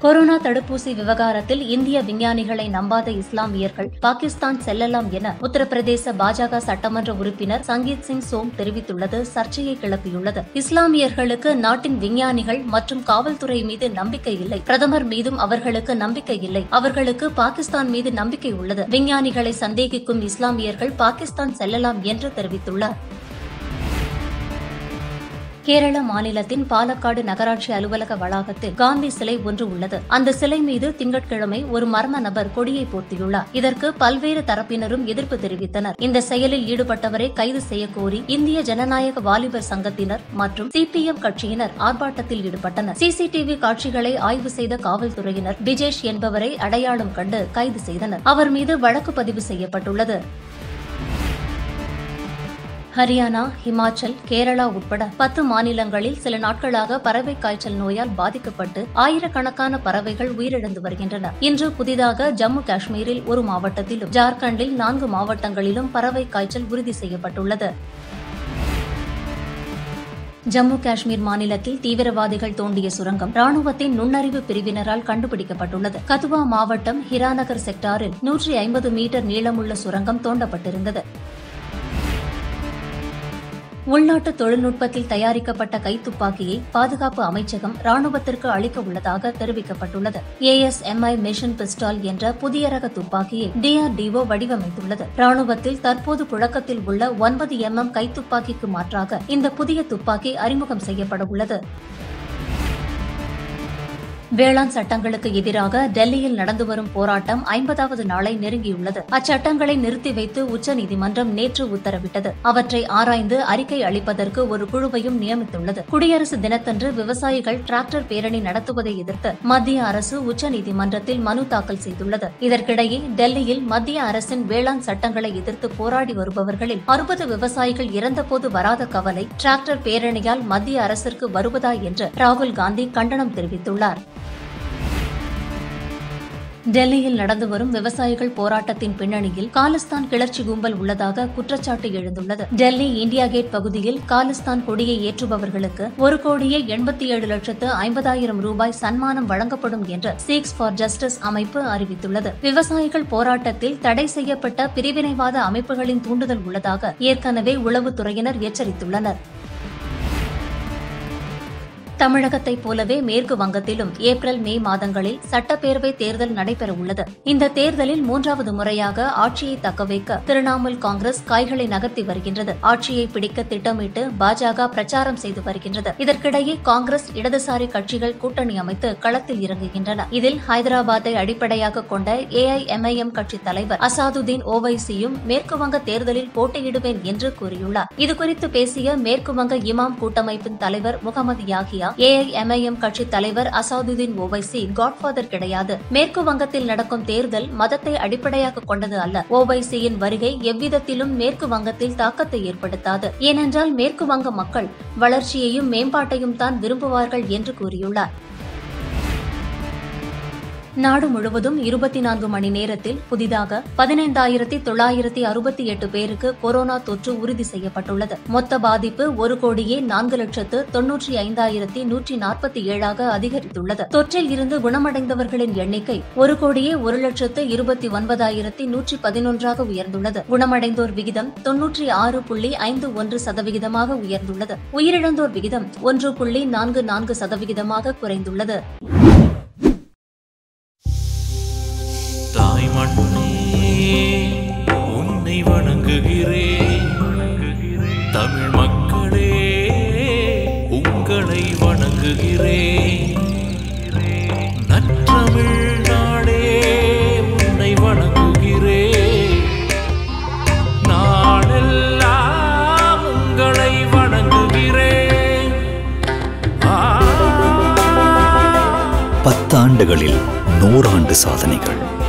corona தடுப்பூசி விவகாரத்தில் இந்திய விஞ்ஞானிகளை நம்பாத இஸ்லாமியர்கள் பாகிஸ்தான் செல்லலாம் என உத்தரப்பிரதேச பாஜக சட்டமன்ற உறுப்பினர் சங்கீத் சிங் சோம் தெரிவித்துள்ளது சர்ச்சையை கிளப்பியுள்ளது இஸ்லாமியர்களுக்கு நாட்டின் விஞ்ஞானிகள் மற்றும் காவல்துறை மீது நம்பிக்கை இல்லை பிரதமர் மீதும் அவர்களுக்கு நம்பிக்கை இல்லை அவர்களுக்கு பாகிஸ்தான் மீது நம்பிக்கை உள்ளது விஞ்ஞானிகளை சந்தேகிக்கும் இஸ்லாமியர்கள் பாகிஸ்தான் செல்லலாம் என்று தெரிவித்துள்ளார் கேரள மாநிலத்தின் பாலக்காடு நகராட்சி அலுவலக வளாகத்தில் காந்தி சிலை ஒன்று உள்ளது அந்த சிலை மீது திங்கட்கிழமை ஒரு மர்ம நபர் கொடியை போர்த்தியுள்ளார் இதற்கு பல்வேறு தரப்பினரும் எதிர்ப்பு தெரிவித்தனர் இந்த செயலில் ஈடுபட்டவரை கைது செய்யக்கோரி இந்திய ஜனநாயக வாலிபர் சங்கத்தினர் மற்றும் சிபிஎம் கட்சியினர் ஆர்ப்பாட்டத்தில் ஈடுபட்டனர் சிசிடிவி காட்சிகளை ஆய்வு செய்த காவல்துறையினர் பிஜேஷ் என்பவரை அடையாளம் கண்டு கைது செய்தனர் அவர் மீது வழக்கு பதிவு செய்யப்பட்டுள்ளது ஹரியானா ஹிமாச்சல் கேரளா உட்பட பத்து மாநிலங்களில் சில நாட்களாக பறவை காய்ச்சல் நோயால் பாதிக்கப்பட்டு ஆயிரக்கணக்கான பறவைகள் உயிரிழந்து வருகின்றன இன்று புதிதாக ஜம்மு காஷ்மீரில் ஒரு மாவட்டத்திலும் ஜார்க்கண்டில் நான்கு மாவட்டங்களிலும் பறவை காய்ச்சல் உறுதி செய்யப்பட்டுள்ளது ஜம்மு காஷ்மீர் மாநிலத்தில் தீவிரவாதிகள் தோண்டிய சுரங்கம் ராணுவத்தின் நுண்ணறிவு பிரிவினரால் கண்டுபிடிக்கப்பட்டுள்ளது கதுவா மாவட்டம் ஹிராநகர் செக்டாரில் நூற்றி ஐம்பது மீட்டர் நீளமுள்ள சுரங்கம் தோண்டப்பட்டிருந்தது உள்நாட்டு தொழில்நுட்பத்தில் தயாரிக்கப்பட்ட கைத்துப்பாக்கியை பாதுகாப்பு அமைச்சகம் ராணுவத்திற்கு அளிக்க உள்ளதாக தெரிவிக்கப்பட்டுள்ளது ஏஎஸ்எம்ஐ மிஷன் பிஸ்டால் என்ற புதிய ரக துப்பாக்கியை டிஆர்டிஓ வடிவமைத்துள்ளது ராணுவத்தில் தற்போது புழக்கத்தில் உள்ள ஒன்பது எம்எம் கைத்துப்பாக்கிக்கு மாற்றாக இந்த புதிய துப்பாக்கி அறிமுகம் செய்யப்பட உள்ளது வேளாண் சட்டங்களுக்கு எதிராக டெல்லியில் நடந்து வரும் போராட்டம் ஐம்பதாவது நாளை நெருங்கியுள்ளது அச்சட்டங்களை நிறுத்தி வைத்து உச்சநீதிமன்றம் நேற்று உத்தரவிட்டது அவற்றை ஆராய்ந்து அறிக்கை அளிப்பதற்கு ஒரு குழுவையும் நியமித்துள்ளது குடியரசு தினத்தன்று விவசாயிகள் டிராக்டர் பேரணி நடத்துவதை எதிர்த்து மத்திய அரசு உச்சநீதிமன்றத்தில் மனு தாக்கல் செய்துள்ளது இதற்கிடையே டெல்லியில் மத்திய அரசின் வேளாண் சட்டங்களை எதிர்த்து போராடி வருபவர்களில் அறுபது விவசாயிகள் இறந்தபோது வராத கவலை டிராக்டர் பேரணியால் மத்திய அரசிற்கு வருவதா என்று ராகுல் காந்தி கண்டனம் தெரிவித்துள்ளார் டெல்லியில் நடந்து வரும் விவசாயிகள் போராட்டத்தின் பின்னணியில் காலிஸ்தான் கிளர்ச்சி கும்பல் உள்ளதாக குற்றச்சாட்டு எழுந்துள்ளது டெல்லி இந்தியா கேட் பகுதியில் காலிஸ்தான் கொடியை ஏற்றுபவர்களுக்கு ஒரு கோடியே எண்பத்தி ஏழு லட்சத்து ஐம்பதாயிரம் ரூபாய் சன்மானம் வழங்கப்படும் என்று சீக்ஸ் ஃபார் ஜஸ்டிஸ் அமைப்பு அறிவித்துள்ளது விவசாயிகள் போராட்டத்தில் தடை செய்யப்பட்ட பிரிவினைவாத அமைப்புகளின் தூண்டுதல் உள்ளதாக ஏற்கனவே உளவுத்துறையினர் எச்சரித்துள்ளனர் தமிழகத்தைப் போலவே மேற்கு வங்கத்திலும் ஏப்ரல் மே மாதங்களில் சட்டப்பேரவை தேர்தல் நடைபெறவுள்ளது இந்த தேர்தலில் மூன்றாவது முறையாக ஆட்சியை தக்கவைக்க திரிணாமுல் காங்கிரஸ் காய்களை நகர்த்தி வருகின்றது ஆட்சியை பிடிக்க திட்டமிட்டு பாஜக பிரச்சாரம் செய்து வருகின்றது இதற்கிடையே காங்கிரஸ் இடதுசாரி கட்சிகள் கூட்டணி அமைத்து களத்தில் இறங்குகின்றன இதில் ஹைதராபாத்தை அடிப்படையாக கொண்ட ஏஐஎம்ஐஎம் கட்சி தலைவர் அசாதுதீன் ஓவைசியும் மேற்கு வங்க தேர்தலில் போட்டியிடுவேன் என்று கூறியுள்ளார் இதுகுறித்து பேசிய மேற்கு வங்க இமாம் கூட்டமைப்பின் தலைவர் முகமது யாகியா ஏஐஎம்ஐஎம் கட்சி தலைவர் அசாதுதீன் ஓவைசி காட்ஃபாதர் கிடையாது மேற்கு வங்கத்தில் நடக்கும் தேர்தல் மதத்தை அடிப்படையாக கொண்டது அல்ல ஓவைசியின் வருகை எவ்விதத்திலும் மேற்கு வங்கத்தில் தாக்கத்தை ஏற்படுத்தாது ஏனென்றால் மேற்கு வங்க மக்கள் வளர்ச்சியையும் மேம்பாட்டையும் தான் விரும்புவார்கள் என்று கூறியுள்ளார் நாடு முழுவதும் இருபத்தி நான்கு மணி நேரத்தில் புதிதாக பதினைந்தாயிரத்தி தொள்ளாயிரத்தி அறுபத்தி எட்டு பேருக்கு கொரோனா தொற்று உறுதி செய்யப்பட்டுள்ளது மொத்த பாதிப்பு ஒரு கோடியே நான்கு லட்சத்து தொன்னூற்றி ஐந்தாயிரத்தி நூற்றி நாற்பத்தி ஏழாக அதிகரித்துள்ளது தொற்றில் இருந்து குணமடைந்தவர்களின் எண்ணிக்கை ஒரு கோடியே ஒரு லட்சத்து இருபத்தி ஒன்பதாயிரத்தி நூற்றி பதினொன்றாக உயர்ந்துள்ளது குணமடைந்தோர் விகிதம் தொன்னூற்றி ஆறு புள்ளி ஐந்து ஒன்று சதவிகிதமாக உயர்ந்துள்ளது உயிரிழந்தோர் விகிதம் ஒன்று புள்ளி நான்கு நான்கு சதவிகிதமாக குறைந்துள்ளது தாய் மண்ணே உன்னை வணங்குகிறேன் தமிழ் மக்களே உங்களை வணங்குகிறேன் நற்றமிழ் நாடே உன்னை வணங்குகிறேன் நாளெல்லாம் உங்களை வணங்குகிறேன் ஆ பத்தாண்டுகளில் நூறாண்டு சாதனைகள்